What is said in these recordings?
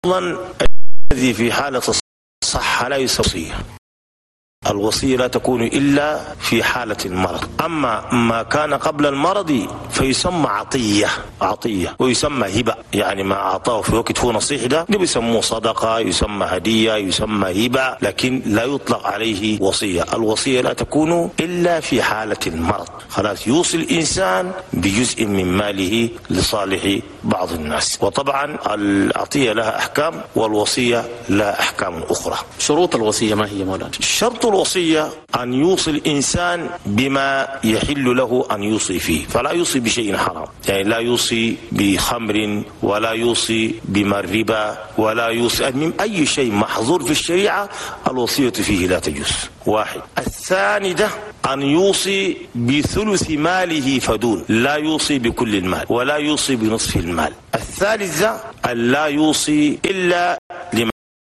اصلا الذي في حاله الصحه لا يسوي الوصية لا تكون إلا في حالة المرض أما ما كان قبل المرض فيسمى عطية عطية ويسمى هبة يعني ما أعطاه في وقت هو نصيح ده ده بيسموه صدقة يسمى هدية يسمى هبة لكن لا يطلق عليه وصية الوصية لا تكون إلا في حالة المرض خلاص يوصي الإنسان بجزء من ماله لصالح بعض الناس وطبعا العطية لها أحكام والوصية لها أحكام أخرى شروط الوصية ما هي مولانا شرط الوصية أن يوصي الإنسان بما يحل له أن يوصي فيه فلا يوصي بشيء حرام يعني لا يوصي بخمر ولا يوصي بما الربا ولا يوصي المهم أي شيء محظور في الشريعة الوصية فيه لا تجوز واحد الثاني ده أن يوصي بثلث ماله فدون لا يوصي بكل المال ولا يوصي بنصف المال الثالث ده أن لا يوصي إلا لما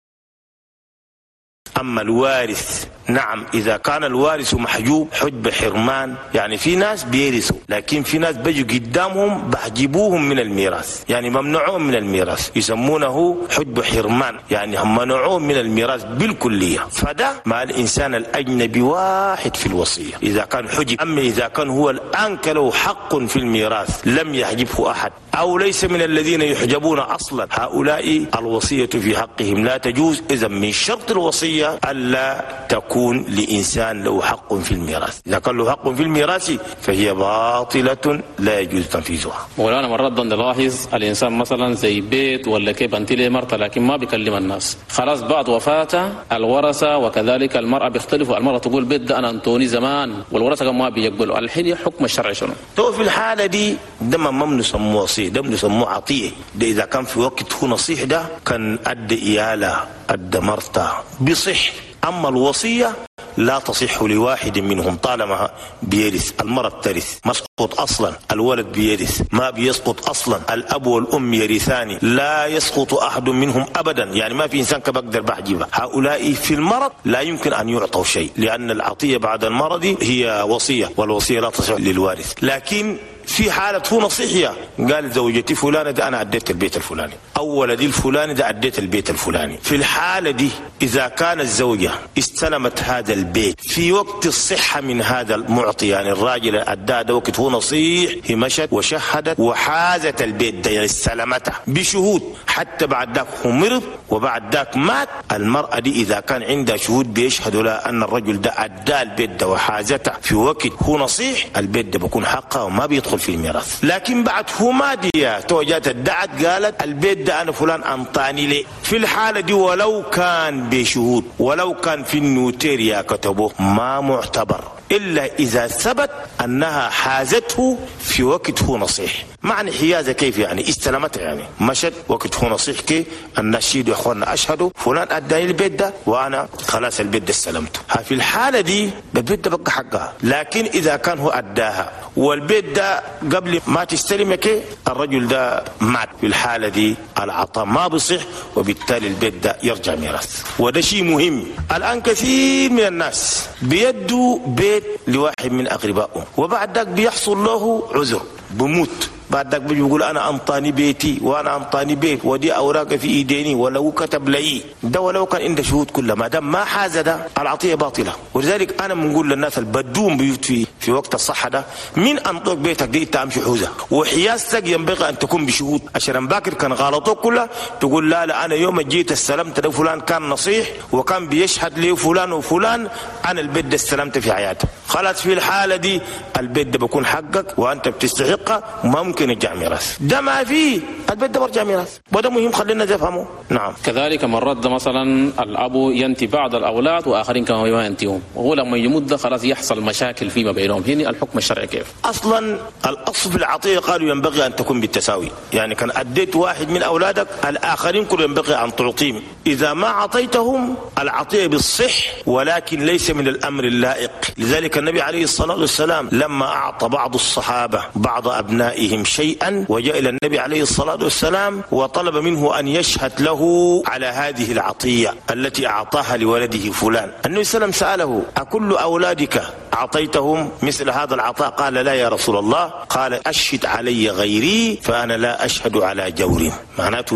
أما الوارث نعم إذا كان الوارث محجوب حجب حرمان يعني في ناس بيرثوا لكن في ناس بيجوا قدامهم بحجبوهم من الميراث يعني ممنوعون من الميراث يسمونه حجب حرمان يعني هم منعوهم من الميراث بالكلية فده مع الإنسان الأجنبي واحد في الوصية إذا كان حجب أما إذا كان هو الآن له حق في الميراث لم يحجبه أحد أو ليس من الذين يحجبون أصلا هؤلاء الوصية في حقهم لا تجوز إذا من شرط الوصية ألا تكون يكون لإنسان له حق في الميراث إذا كان له حق في الميراث فهي باطلة لا يجوز تنفيذها مولانا مرات نلاحظ الإنسان مثلا زي بيت ولا كيف أنت لي مرته لكن ما بيكلم الناس خلاص بعد وفاته الورثة وكذلك المرأة بيختلفوا المرأة تقول بيت ده أنا أنتوني زمان والورثة ما بيقبلوا الحين حكم الشرع شنو؟ تو في الحالة دي ده ما بنسموه وصية ده بنسموه عطية ده إذا كان في وقت هو نصيح ده كان أدى إيالة أدى مرته بصح أما الوصية لا تصح لواحد منهم طالما بيرث المرأة ترث مسقط أصلا الولد بيرث ما بيسقط أصلا الأب والأم يرثان لا يسقط أحد منهم أبدا يعني ما في إنسان كبقدر بحجيبه هؤلاء في المرض لا يمكن أن يعطوا شيء لأن العطية بعد المرض هي وصية والوصية لا تصح للوارث لكن في حالة هو نصيحية قال زوجتي فلانة ده أنا أديت البيت الفلاني أو ولدي الفلاني ده أديت البيت الفلاني في الحالة دي إذا كانت الزوجة استلمت هذا البيت في وقت الصحة من هذا المعطي يعني الراجل أدى ده وقت هو نصيح هي مشت وشهدت وحازت البيت ده يعني استلمته بشهود حتى بعد ذاك هو مرض وبعد ذاك مات المرأة دي إذا كان عندها شهود بيشهدوا لها أن الرجل ده أدى البيت ده وحازته في وقت هو نصيح البيت ده بيكون حقها وما بيدخل في الميراث لكن بعد هو ما دي توجات ادعت قالت البيت ده أنا فلان أنطاني لي في الحالة دي ولو كان بشهود ولو كان في النوتيريا كتبوه ما معتبر إلا إذا ثبت أنها حازته في وقت هو نصيح معنى حيازة كيف يعني استلمتها يعني مشت وقت هو نصيح كي النشيد يا أخوانا أشهدوا فلان أداني البيت ده وأنا خلاص البيت ده استلمته في الحالة دي البيت ده بقى حقها لكن إذا كان هو أداها والبيت ده قبل ما تستلم كي الرجل ده مات في الحالة دي العطاء ما بصح وبالتالي البيت ده يرجع ميراث وده شيء مهم الآن كثير من الناس بيدوا بيت لواحد من أقربائهم وبعد ذلك بيحصل له عذر بموت بعد ذاك بيجي بيقول انا انطاني بيتي وانا انطاني بيت ودي اوراق في ايديني ولو كتب لي ده ولو كان عنده شهود كلها ما دام ما حاز ده العطيه باطله ولذلك انا بنقول للناس البدوم بيوت في في وقت الصحه ده من انطق بيتك دي انت امشي حوزه وحيازتك ينبغي ان تكون بشهود عشان باكر كان غلطوك كلها تقول لا لا انا يوم جيت استلمت ده فلان كان نصيح وكان بيشهد لي فلان وفلان انا البيت ده استلمت في حياته خلاص في الحاله دي البيت ده بيكون حقك وانت بتستحقه ممكن يرجع ميراث ده ما فيه البيت ده برجع ميراث وده مهم خلينا نفهمه نعم كذلك مرات ده مثلا الأب ينتي بعض الأولاد وآخرين كانوا ما ينتيهم وهو لما يموت ده خلاص يحصل مشاكل فيما بينهم هنا الحكم الشرعي كيف اصلا الاصل في العطيه قالوا ينبغي ان تكون بالتساوي يعني كان اديت واحد من اولادك الاخرين كل ينبغي ان تعطيهم اذا ما اعطيتهم العطيه بالصح ولكن ليس من الامر اللائق لذلك النبي عليه الصلاه والسلام لما اعطى بعض الصحابه بعض ابنائهم شيئا وجاء الى النبي عليه الصلاه والسلام وطلب منه ان يشهد له على هذه العطيه التي اعطاها لولده فلان النبي صلى الله عليه وسلم ساله اكل اولادك اعطيتهم مثل هذا العطاء قال لا يا رسول الله قال اشهد علي غيري فانا لا اشهد على جور معناته ده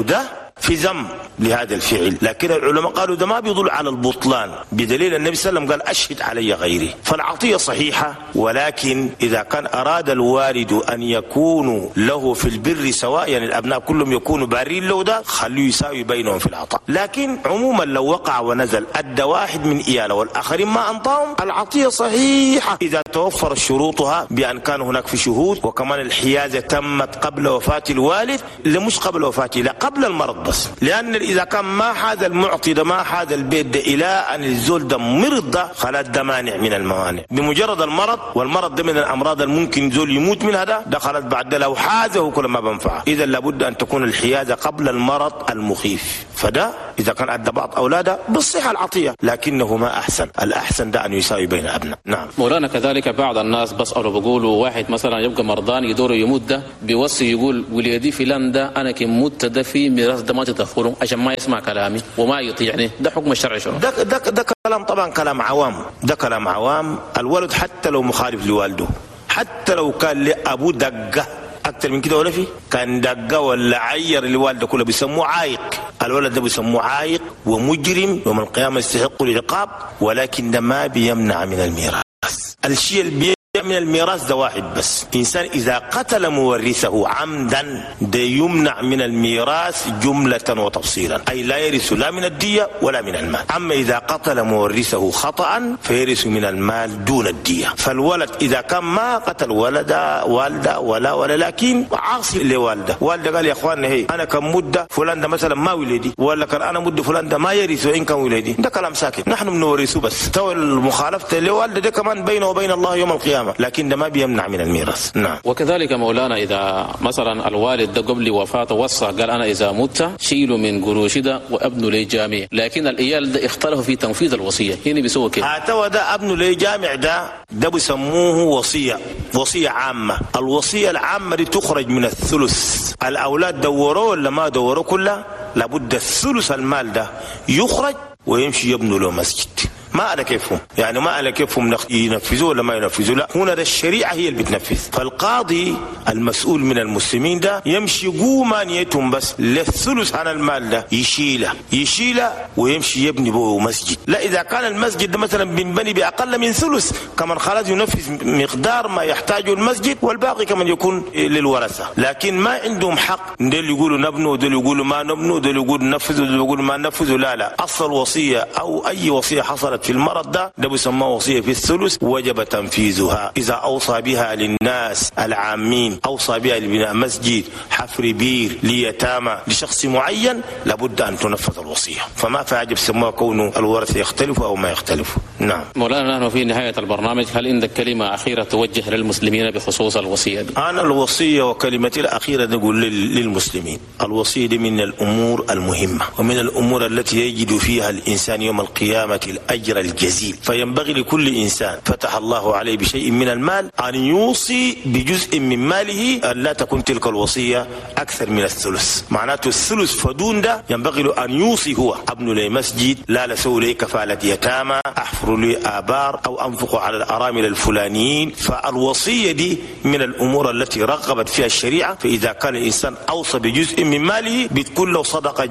في ذم لهذا الفعل لكن العلماء قالوا ده ما بيدل على البطلان بدليل النبي صلى الله عليه وسلم قال أشهد علي غيري فالعطية صحيحة ولكن إذا كان أراد الوالد أن يكونوا له في البر سواء يعني الأبناء كلهم يكونوا بارين له ده خليه يساوي بينهم في العطاء لكن عموما لو وقع ونزل أدى واحد من إياله والآخرين ما أنطاهم العطية صحيحة إذا توفر شروطها بأن كان هناك في شهود وكمان الحيازة تمت قبل وفاة الوالد لا مش قبل وفاته لا قبل المرض بس لأن إذا كان ما هذا المعطي ده ما هذا البيت ده إلى أن الزول ده مرض ده خلاص ده مانع من الموانع بمجرد المرض والمرض ده من الأمراض الممكن زول يموت منها ده ده خلاص بعد ده لو حازه كل ما بنفعه إذا لابد أن تكون الحيازة قبل المرض المخيف فده إذا كان أدى بعض أولاده بالصحة العطية لكنه ما أحسن الأحسن ده أن يساوي بين أبناء نعم مولانا كذلك بعض الناس بسألوا بيقولوا واحد مثلا يبقى مرضان يدور يموت ده بيوصي يقول وليدي فلان ده أنا كم مت ده في ميراث ده ما تدخله عشان ما يسمع كلامي وما يطيعني ده حكم الشرع شنو؟ ده ده ده كلام طبعا كلام عوام ده كلام عوام الولد حتى لو مخالف لوالده حتى لو كان لأبوه دقة اكثر من كده ولا في كان دقه ولا عير الوالده كله بيسموه عايق الولد ده بيسموه عايق ومجرم يوم القيامه يستحق العقاب ولكن ده ما بيمنع من الميراث الشيء اللي من الميراث ده واحد بس إنسان إذا قتل مورثه عمدا ده يمنع من الميراث جملة وتفصيلا أي لا يرث لا من الدية ولا من المال أما إذا قتل مورثه خطأ فيرث من المال دون الدية فالولد إذا كان ما قتل ولد والده ولا ولا لكن عاصي لوالده والده قال يا أخوان هي أنا كم مدة فلان ده مثلا ما ولدي ولا كان أنا مدة فلان ده ما يرث وإن كان ولدي ده كلام ساكت نحن بنورثه بس تو المخالفة لوالده ده كمان بينه وبين الله يوم القيامة لكن ده ما بيمنع من الميراث نعم وكذلك مولانا إذا مثلا الوالد ده قبل وفاته وصى قال أنا إذا مت شيلوا من قروش ده وابنوا لي جامع لكن الإيال ده اختلفوا في تنفيذ الوصية هنا بيسووا كيف هاتوا ده ابنه لي جامع ده ده بيسموه وصية وصية عامة الوصية العامة دي تخرج من الثلث الأولاد دوروه ولا ما دوروه كلها لابد الثلث المال ده يخرج ويمشي يبنوا له مسجد ما على كيفهم يعني ما على كيفهم ينفذوه ولا ما ينفذوه لا هنا ده الشريعة هي اللي بتنفذ فالقاضي المسؤول من المسلمين ده يمشي قوما نيتهم بس للثلث عن المال ده يشيله يشيله ويمشي يبني به مسجد لا إذا كان المسجد ده مثلا بنبني بأقل من ثلث كمان خلاص ينفذ مقدار ما يحتاجه المسجد والباقي كمان يكون للورثة لكن ما عندهم حق دول يقولوا نبنوا ودول يقولوا ما نبنوا ودول يقولوا نفذوا ودول يقولوا ما نفذوا لا لا أصل وصية أو أي وصية حصلت في المرض ده ده بيسمى وصية في الثلث وجب تنفيذها إذا أوصى بها للناس العامين أوصى بها لبناء مسجد حفر بير ليتامى لشخص معين لابد أن تنفذ الوصية فما في عجب سموها كونه الورثة يختلفوا أو ما يختلفوا نعم مولانا نحن في نهاية البرنامج هل عندك كلمة أخيرة توجه للمسلمين بخصوص الوصية دي؟ أنا الوصية وكلمتي الأخيرة نقول للمسلمين الوصية دي من الأمور المهمة ومن الأمور التي يجد فيها الإنسان يوم القيامة الأجر الجزيل فينبغي لكل إنسان فتح الله عليه بشيء من المال أن يوصي بجزء من ماله أن لا تكون تلك الوصية أكثر من الثلث معناته الثلث فدون ده ينبغي له أن يوصي هو أبن لي مسجد لا لسو لي كفالة يتامى أحفر لي آبار أو أنفق على الأرامل الفلانيين فالوصية دي من الأمور التي رغبت فيها الشريعة فإذا كان الإنسان أوصى بجزء من ماله بتكون له صدقة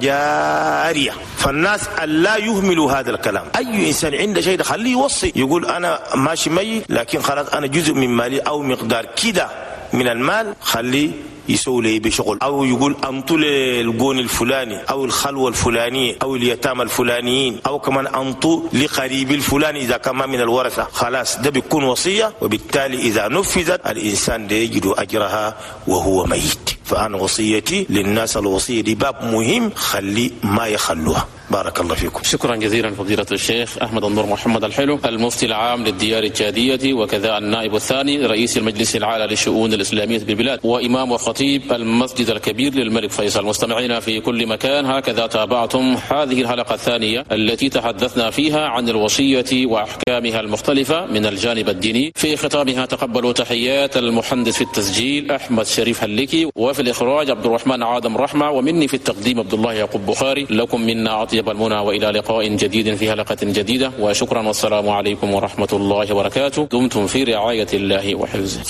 جارية فالناس لا يهملوا هذا الكلام أي إنسان عنده شيء خليه يوصي يقول أنا ماشي ميت لكن خلاص أنا جزء من مالي أو مقدار كده من المال خليه يسوي لي بشغل او يقول انطوا القون الفلاني او الخلوه الفلانيه او اليتامى الفلانيين او كمان انطوا لقريب الفلاني اذا كان ما من الورثه خلاص ده بيكون وصيه وبالتالي اذا نفذت الانسان ده يجد اجرها وهو ميت فانا وصيتي للناس الوصيه دي باب مهم خلي ما يخلوها بارك الله فيكم شكرا جزيلا فضيلة الشيخ أحمد النور محمد الحلو المفتي العام للديار الجادية وكذا النائب الثاني رئيس المجلس العالي للشؤون الإسلامية بالبلاد وإمام وخطيب المسجد الكبير للملك فيصل مستمعينا في كل مكان هكذا تابعتم هذه الحلقة الثانية التي تحدثنا فيها عن الوصية وأحكامها المختلفة من الجانب الديني في ختامها تقبلوا تحيات المحدث في التسجيل أحمد شريف هلكي وفي الإخراج عبد الرحمن عادم رحمة ومني في التقديم عبد الله يعقوب بخاري لكم منا أطيب المنى وإلى لقاء جديد في حلقة جديدة وشكرا والسلام عليكم ورحمة الله وبركاته دمتم في رعاية الله وحفظه